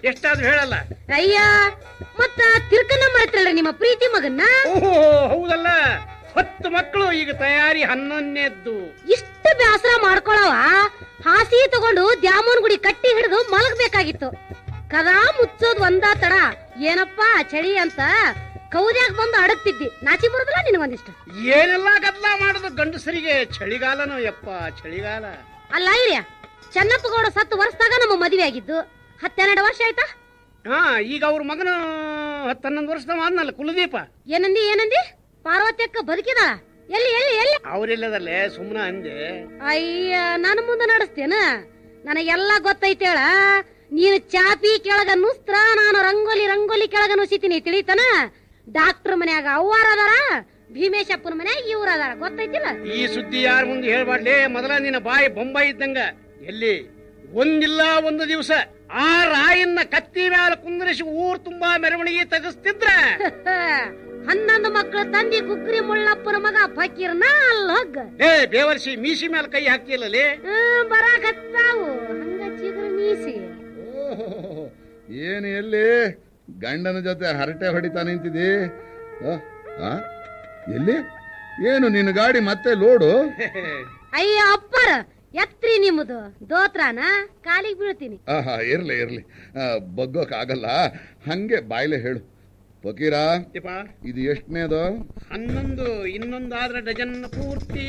ಎಷ್ಟಾದ್ರೂ ಹೇಳಲ್ಲ ಅಯ್ಯ ಮತ್ತ ತಿರ್ಕನ ಮಾಡ್ತಾಳ್ರಿ ನಿಮ್ಮ ಪ್ರೀತಿ ಮಗನ್ನ ಓಹೋ ಹೌದಲ್ಲ ಹತ್ತು ಮಕ್ಕಳು ಈಗ ತಯಾರಿ ಹನ್ನೊಂದನೇದ್ದು ಇಷ್ಟು ಬ್ಯಾಸರ ಮಾಡ್ಕೊಳವ ಹಾಸಿ ತಗೊಂಡು ದ್ಯಾಮೋನ್ ಗುಡಿ ಕಟ್ಟಿ ಹಿಡಿದು ಮಲಗಬೇಕಾಗಿತ್ತು ಕದಾ ಮುಚ್ಚೋದ್ ಒಂದ ತಡ ಏನಪ್ಪಾ ಚಳಿ ಅಂತ ಕೌದ್ಯಾಗ ಬಂದು ಅಡಗ್ತಿದ್ದಿ ನಾಚಿ ಬರುದಿಲ್ಲ ನಿನಗೊಂದಿಷ್ಟು ಏನೆಲ್ಲ ಗದ್ದಲ ಮಾಡುದು ಗಂಡಸರಿಗೆ ಚಳಿಗಾಲನೋ ಯಪ್ಪ ಚಳಿಗಾಲ ಅಲ್ಲ ಇರ್ಯ ಚೆನ್ನಪ್ಪಗೌಡ ಸತ್ತು ವರ್ಷದಾಗ ನಮ್ಮ ಮದುವೆ ಆಗಿದ್ದು ಹತ್ತೆರಡು ವರ್ಷ ಆಯ್ತಾ ಹಾ ಈಗ ಅವ್ರ ಮಗನು ಹತ್ತು ಹನ್ನೊಂದು ವರ್ಷದ ಆದ್ನಲ್ಲ ಕುಲದೀಪ ಏನಂದಿ ಏನಂದಿ ಪಾರ್ವತಿ ಅಕ್ಕ ಬದುಕಿದ ಎಲ್ಲಿ ಎಲ್ಲಿ ಎಲ್ಲಿ ಅವ್ರಿಲ್ಲದಲ್ಲೇ ಸುಮ್ಮನ ಅಂದೆ ಅಯ್ಯ ನನ್ನ ಮುಂದೆ ನಡೆಸ್ತೇನ ನನಗೆಲ್ಲ ಗೊತ್ತೈತೆ ಹೇಳ ನೀನು ಚಾಪಿ ಕೆಳಗ ನುಸ್ತ್ರ ನಾನು ರಂಗೋಲಿ ರಂಗೋಲಿ ಕೆಳಗ ನುಸಿತೀನಿ ತಿಳಿತನ ಡಾಕ್ಟರ್ ಮನ್ಯಾಗ ಅವ್ವಾರ ಅದಾರ ಭೀಮೇಶಪ್ಪನ ಮನ್ಯಾಗ ಇವ್ರ ಅದಾರ ಗೊತ್ತೈತಿಲ್ಲ ಈ ಸುದ್ದಿ ಯಾರ ಮುಂದೆ ಹೇಳ್ಬಾಡ್ಲಿ ಮೊದಲ ನಿನ್ನ ಬಾಯಿ ಬೊಂಬಾಯಿ ಇದ್ದಂಗ ಎಲ್ಲಿ ಒಂದಿಲ್ಲ ಒಂದು ದಿವಸ ಆ ರಾಯನ್ನ ಕತ್ತಿ ಮ್ಯಾಲ ಕುಂದರಿಸಿ ಊರ್ ತುಂಬಾ ಮೆರವಣಿಗೆ ತೆಗಿಸ್ತಿದ್ರ ಹನ್ನೊಂದು ಮಕ್ಕಳು ತಂದಿ ಗುಗ್ರಿ ಮುಳ್ಳಪ್ಪನ ಮಗ ಫಕೀರ್ನ ಅಲ್ಲ ಹೋಗ್ ಏ ಬೇವರ್ಸಿ ಮೀಸಿ ಮೇಲೆ ಕೈ ಹಾಕ್ತಿಲ್ಲಲ್ಲಿ ಹ್ಮ್, ಬರಾಕತ್ತಾವು ಹಂಗ ಚಿಗುರು ಮೀಸಿ ಓಹೋ, ಏನು ಎಲ್ಲಿ ಗಂಡನ ಜೊತೆ ಹರಟೆ ಹೊಡಿತಾ ನಿಂತಿದಿ ಆ, ಆ? ಎಲ್ಲಿ ಏನು ನಿನ್ನ ಗಾಡಿ ಮತ್ತೆ ಲೋಡು ಅಯ್ಯ ಅಪ್ಪರ ಎತ್ರಿ ನಿಮ್ಮದು ದೋತ್ರಾನ ಕಾಲಿಗೆ ಬೀಳ್ತೀನಿ ಆಹಾ ಇರ್ಲಿ ಇರ್ಲಿ ಆ, ಬಗ್ಗೋಕ್ ಆಗಲ್ಲ ಹಂಗೆ ಬಾಯ್ಲೆ ಹೇಳು ಫಕೀರ ಯಪ್ಪ ಇದು ಎಷ್ಟನೇದು ಹನ್ನೊಂದು ಇನ್ನೊಂದಾದ್ರೆ ಡಜನ್ ಪೂರ್ತಿ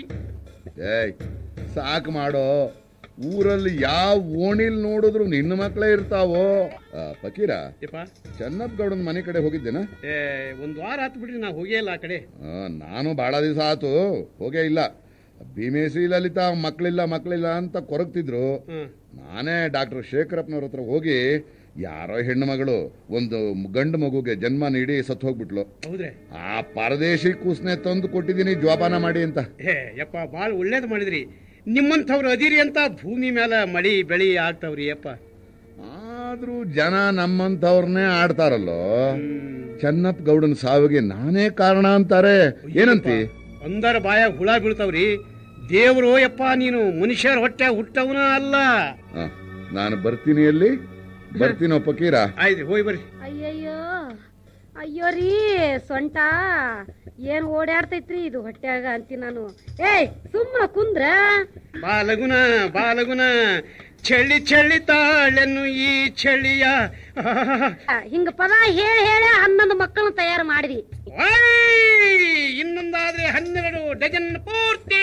ಏಯ್ ಸಾಕು ಮಾಡೋ ಊರಲ್ಲಿ ಯಾವ ಓಣಿಲ್ ನೋಡಿದ್ರು ನಿನ್ನ ಮಕ್ಕಳೇ ಇರ್ತಾವೋ ಆ, ಫಕೀರ ಯಪ್ಪ ಚೆನ್ನಪ್ಪ ಗೌಡನ ಮನೆ ಕಡೆ ಹೋಗಿದ್ದೇನಾ ಏ ಒಂದ್ ವಾರ ಆತ್ ಬಿಡ್ರಿ ನಾ ಹೋಗಿಲ್ಲ ಆ ಕಡೆ ಆ, ನಾನು ಬಹಳ ದಿವಸ ಆತು ಹೋಗೇ ಇಲ್ಲ ಭೀಮೇಸಿ ಲಲಿತಾ ಮಕ್ಕಳಿಲ್ಲ ಮಕ್ಕಳಿಲ್ಲ ಅಂತ ಕೊರಗ್ತಿದ್ರು ಹ್ಮ್ ನಾನೇ ಡಾಕ್ಟರ್ ಶೇಖರಪ್ಪನವ್ರ ಹತ್ರ ಹೋಗಿ ಯಾರೋ ಹೆಣ್ಣು ಮಗಳು ಒಂದು ಗಂಡು ಮಗುಗೆ ಜನ್ಮ ನೀಡಿ ಸತ್ತು ಹೋಗ್ಬಿಟ್ಲು ಹೌದ್ರಿ ಆ ಪರದೇಶಿ ಕೂಸ್ನೆ ತಂದು ಕೊಟ್ಟಿದ್ದೀನಿ ಜೋಪಾನ ಮಾಡಿ ಅಂತ ಏ ಯಪ್ಪ ಬಾಳ್ ಒಳ್ಳೇದ್ ಮಾಡಿದ್ರಿ ನಿಮ್ಮಂಥವ್ರು ಅದಿರಿ ಅಂತ ಭೂಮಿ ಮೇಲೆ ಮಳಿ ಬೆಳಿ ಆಗ್ತಾವ್ರಿ ಯಪ್ಪ ಆದ್ರೂ ಜನ ನಮ್ಮಂಥವ್ರನ್ನೇ ಆಡ್ತಾರಲ್ಲೋ ಹ್ಮ್. ಚೆನ್ನಪ್ಪ ಗೌಡನ ಸಾವಿಗೆ ನಾನೇ ಕಾರಣ ಅಂತಾರೆ ಏನಂತಿ ಅಂದರ ಬಾಯಾಗ ಹುಳ ಬೀಳ್ತಾವ್ರಿ ದೇವ್ರು ಯಪ್ಪ ನೀನು ಮನುಷ್ಯರ ಹೊಟ್ಟೆ ಹುಟ್ಟವನ ಅಲ್ಲ ಆ, ನಾನು ಬರ್ತೀನಿ ಎಲ್ಲಿ ಬರ್ತೀನೋ ಫಕೀರ ಆಯ್ತು ಹೋಗಿ ಬರ್ರಿ ಅಯ್ಯಯ್ಯೋ ಅಯ್ಯೋ ರೀ ಸೊಂಟ ಏನ್ ಓಡಾಡ್ತೈತ್ರಿ ಇದು ಹೊಟ್ಯಾಗ ಅಂತೀನಿ ನಾನು ಏಯ್ ಸುಮ್ಮನ ಕುಂದ್ರ ಬಾ ಲಗುನ ಬಾ ಲಗುನ ಚಳಿ ಚಳಿ ತಾಳೆನ್ನು ಈ ಚಳಿಯ ಹಿಂಗ ಪದ ಹೇಳಿ ಹೇಳಿ ಹನ್ನೊಂದು ಮಕ್ಕಳನ್ನ ತಯಾರು ಮಾಡಿದಿ ಓಯ್! ಇನ್ನೊಂದಾದ್ರೆ ಹನ್ನೆರಡು ಡಜನ್ ಪೂರ್ತಿ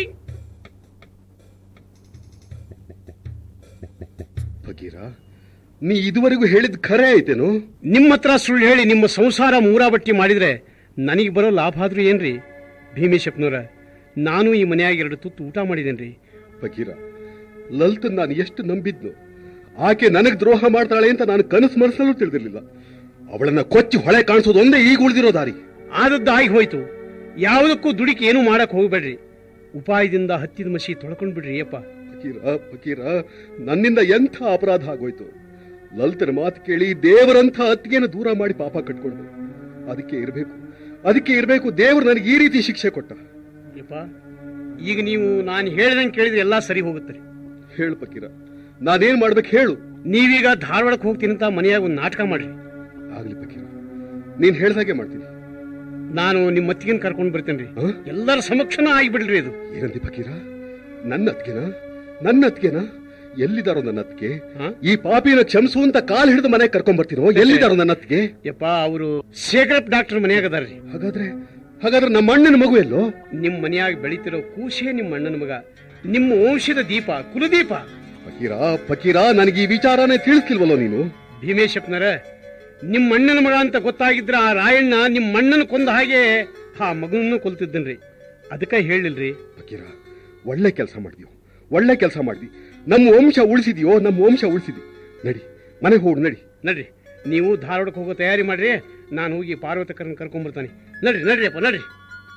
ಫಕೀರ ನೀ ಇದುವರೆಗೂ ಹೇಳಿದ್ ಖರೆ ಐತೇನು ನಿಮ್ಮ ಹತ್ರ ಸುಳ್ಳು ಹೇಳಿ ನಿಮ್ಮ ಸಂಸಾರ ಮೂರಾಬಟ್ಟಿ ಮಾಡಿದ್ರೆ ನನಗೆ ಬರೋ ಲಾಭ ಆದ್ರೂ ಏನ್ರಿ ಭೀಮೇಶಪ್ಪನವ್ರ ನಾನು ಈ ಮನೆಯಾಗ ಎರಡು ತುತ್ತು ಊಟ ಮಾಡಿದೇನ್ರಿ ಫಕೀರ ಲಲಿತನ್ ನಾನು ಎಷ್ಟು ನಂಬಿದ್ನು ಆಕೆ ನನಗ್ ದ್ರೋಹ ಮಾಡ್ತಾಳೆ ಅಂತ ನಾನು ಕನಸು ಮನಸ್ಸಲ್ಲೂ ತಿಳಿದಿರ್ಲಿಲ್ಲ ಅವಳನ್ನ ಕೊಚ್ಚಿ ಹೊಳೆ ಕಾಣಿಸೋದು ಒಂದೇ ಈಗ ಉಳಿದಿರೋ ದಾರಿ ಆದದ್ದು ಆಗಿ ಹೋಯ್ತು ಯಾವುದಕ್ಕೂ ದುಡುಕಿ ಏನೂ ಮಾಡಕ್ ಹೋಗ್ಬೇಡ್ರಿ ಉಪಾಯದಿಂದ ಹತ್ತಿದ ಮಸಿ ತೊಳ್ಕೊಂಡ್ ಬಿಡ್ರಿ ಅಪ್ಪ ಫಕೀರ ಫಕೀರ ನನ್ನಿಂದ ಎಂಥ ಅಪರಾಧ ಆಗೋಯ್ತು ಲಲಿತನ ಮಾತು ಕೇಳಿ ದೇವರಂಥ ಅತ್ತಿಗೆನ ದೂರ ಮಾಡಿ ಪಾಪ ಕಟ್ಕೊಂಡು ಅದಕ್ಕೆ ಇರಬೇಕು ಅದಕ್ಕೆ ಇರಬೇಕು ದೇವರು ನನಗೆ ಈ ರೀತಿ ಶಿಕ್ಷೆ ಕೊಟ್ಟ ಯಪ್ಪ ಈಗ ನೀವು ನಾನು ಹೇಳ್ದಂಗೆ ಕೇಳಿದ್ರೆ ಎಲ್ಲ ಸರಿ ಹೋಗುತ್ತೆ ಹೇಳು ಫಕೀರ ನಾನೇನ್ ಮಾಡ್ಬೇಕು ಹೇಳು ನೀವೀಗ ಧಾರವಾಡಕ್ಕೆ ಹೋಗ್ತೀನಿ ಅಂತ ಮನೆಯಾಗ ಒಂದು ನಾಟಕ ಮಾಡ್ರಿ ಆಗ್ಲಿ ಫಕೀರ ನೀನ್ ಹೇಳ್ದಾಗೆ ಮಾಡ್ತೀನಿ ನಾನು ನಿಮ್ಮ ಅತ್ತಿಗೆನ ಕರ್ಕೊಂಡು ಬರ್ತೇನ್ರಿ ಹ? ಎಲ್ಲರ ಸಮಕ್ಷನ ಆಗಿಬಿಡ್ರಿ ಇದು ಏನಂದಿ ಫಕೀರ ನನ್ನ ಅತ್ಗೆನ ನನ್ನ ಅತ್ಗೆನ ಎಲ್ಲಿದಾರೋ ನನ್ನ ಅತ್ತಿಗೆ ಹ? ಈ ಪಾಪಿನ ಕ್ಷಮಿಸು ಅಂತ ಕಾಲ್ ಹಿಡಿದು ಮನೆಗೆ ಕರ್ಕೊಂಡ್ ಬರ್ತೀನೋ ಎಲ್ಲಿದಾರೋ ನನ್ನ ಅತ್ತಿಗೆ ಯಪ್ಪ ಅವರು ಶೇಖರಪ್ಪ ಡಾಕ್ಟರ್ ಮನೆಯಾಗ ಅದಾರ್ರಿ ಹಾಗಾದ್ರೆ ಹಾಗಾದ್ರೆ ನಮ್ಮ ಅಣ್ಣನ ಮಗು ಎಲ್ಲೋ ನಿಮ್ಮ ಮನೆಯಾಗ ಬೆಳೀತಿರೋ ಕೂಸೇ ನಿಮ್ಮ ಅಣ್ಣನ ಮಗ ನಿಮ್ಮ ವಂಶದ ದೀಪ ಕುಲದೀಪ ಫಕೀರ ಫಕೀರ ನನಗೆ ಈ ವಿಚಾರನೇ ತಿಳಿಸ್ಲಿಲ್ವಲ್ಲೋ ನೀನು ಭೀಮೇಶಪ್ಪನರ ನಿಮ್ಮ ಅಣ್ಣನ ಮಗ ಅಂತ ಗೊತ್ತಾಗಿದ್ರ ಆ ರಾಯಣ್ಣ ನಿಮ್ಮ ಅಣ್ಣನ ಕೊಂದ ಹಾಗೆ ಆ ಮಗನನ್ನು ಕೊಲ್ತಿದ್ದನ್ರಿ ಅದಕ್ಕೆ ಹೇಳಿಲ್ರಿ ಫಕೀರ ಒಳ್ಳೆ ಕೆಲಸ ಮಾಡಿದ್ಯೋ ಒಳ್ಳೆ ಕೆಲಸ ಮಾಡಿದ್ವಿ ನಮ್ಮ ವಂಶ ಉಳಿಸಿದ್ಯೋ ನಮ್ಮ ವಂಶ ಉಳಿಸಿದ್ವಿ ನಡಿ ಮನೆಗೆ ಹೋಗು ನಡಿ ನಡ್ರಿ ನೀವು ಧಾರವಾಡಕ್ಕೆ ಹೋಗೋ ತಯಾರಿ ಮಾಡ್ರಿ ನಾನು ಹೋಗಿ ಪಾರ್ವತಕರನ್ನ ಕರ್ಕೊಂಡ್ಬರ್ತಾನೆ ನಡ್ರಿ ನಡ್ರಿ ಅಪ್ಪ ನಡ್ರಿ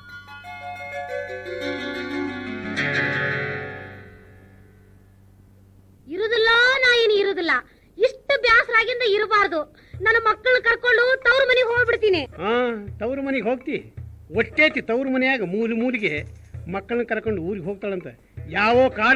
ಇರುದಿಲ್ಲ ನಾ ಏನು ಇರುದಿಲ್ಲ ಇಷ್ಟು ಬ್ಯಾಸರಾಗಿಂದ ಇರಬಾರ್ದು ನನ್ನ ಮಕ್ಕಳನ್ನ ಕರ್ಕೊಂಡು ತವ್ರ ಮನೆಗೆ ಹೋಗ್ಬಿಡ್ತೀನಿ ಹಾ ತವ್ರ ಮನೆಗೆ ಹೋಗ್ತಿ ಒಟ್ಟೇತಿ ತವ್ರ ಮನೆಯಾಗ ಮೂಲಿ ಮೂಲಿಗೆ ಮಕ್ಕಳನ್ನ ಕರ್ಕೊಂಡು ಊರಿಗೆ ಹೋಗ್ತಾಳಂತ ಯಾವ ಕಾರಣ